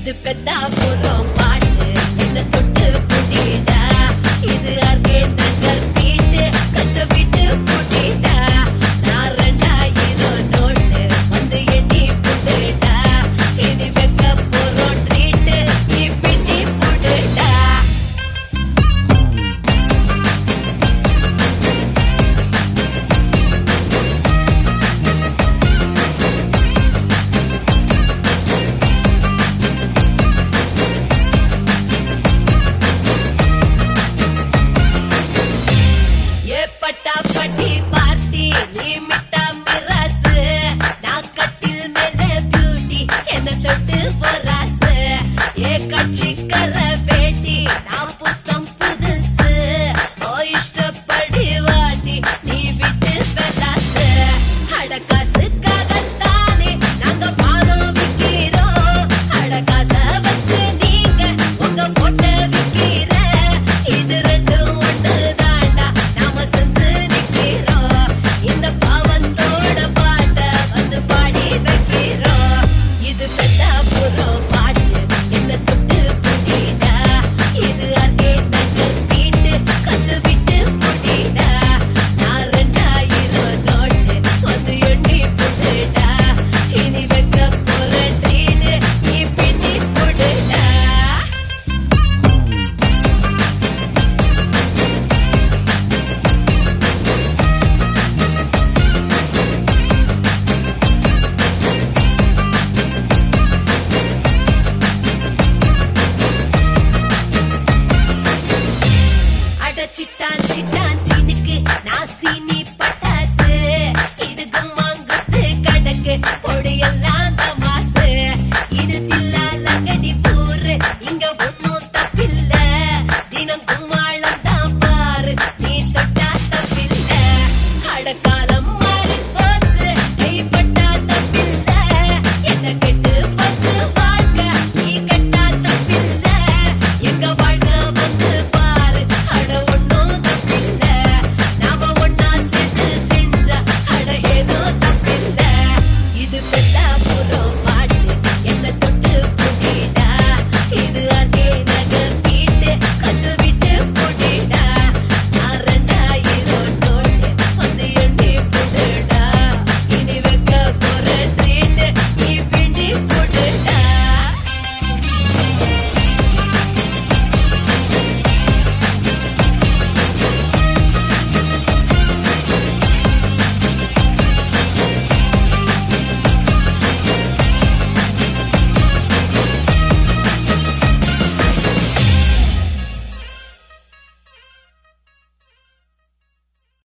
இது பெத்தாபுரம் பாட்டு என்ன தொட்டு புட்டிடா இது அர்கே நகர் வீட்டு கச்ச விட்டு புட்டிடா நான் ரெண்டாயிரம் நோட்டு வந்து எண்ணி புட்டுடா இனி வைக்க போறோம் ட்ரீட்டு நீ பின்னி புட்டுடா ஏ பட்டா பட்டி பார்ட்டி நீ மிட்டா மிராசு நான் கட்டில் மேல பியூட்டி என்ன தொட்டு போராசு ஏ கட்சிக்கர பேட்டி நான் புத்தம் புதுசு ஓ இஷ்டப்படி வாடி நீ விட்டு பெலாசு அடகாசுக்காகத்தானே நாங்க பாதம் விக்கிறோம் அடகாச வச்சு நீங்க உங்க பொட்ட விக்கிற இது ரெண்டும் ஒண்ணு தாண்டா நாம செஞ்சு நிக்கிறோம் இந்த பாவத்தோட பாட்ட வந்து பாடி வைக்கிறோம் இது பெத்தாபுரம் பாட்டு என்ன தொட்டு புட்டிடா இது அர்கே நகர் வீட்டு கச்சு விட்டு புட்டிடா நான் ரெண்டாயிரம் நோட்டு வந்து எண்ணி புட்டுடா இனி வைக்க போற ட்ரீடு நீ பின்னி புட்டுடா அட சிட்டான் சிட்டான் சீனுக்கு நான் சீனி பட்டாசு இது கும்மாங்குத்து கணக்கு பொடியெல்லாம் தமாசு இது தில்லா லங்கடி பூரு இங்க ஒண்ணும் தப்பில்ல தினம் கும்மாளம் தான் பாரு நீ தொட்டா தப்பில்ல அட காலம் மாறி போச்சு கைப்பட்டா தப்பில்ல என்ன கெட்ட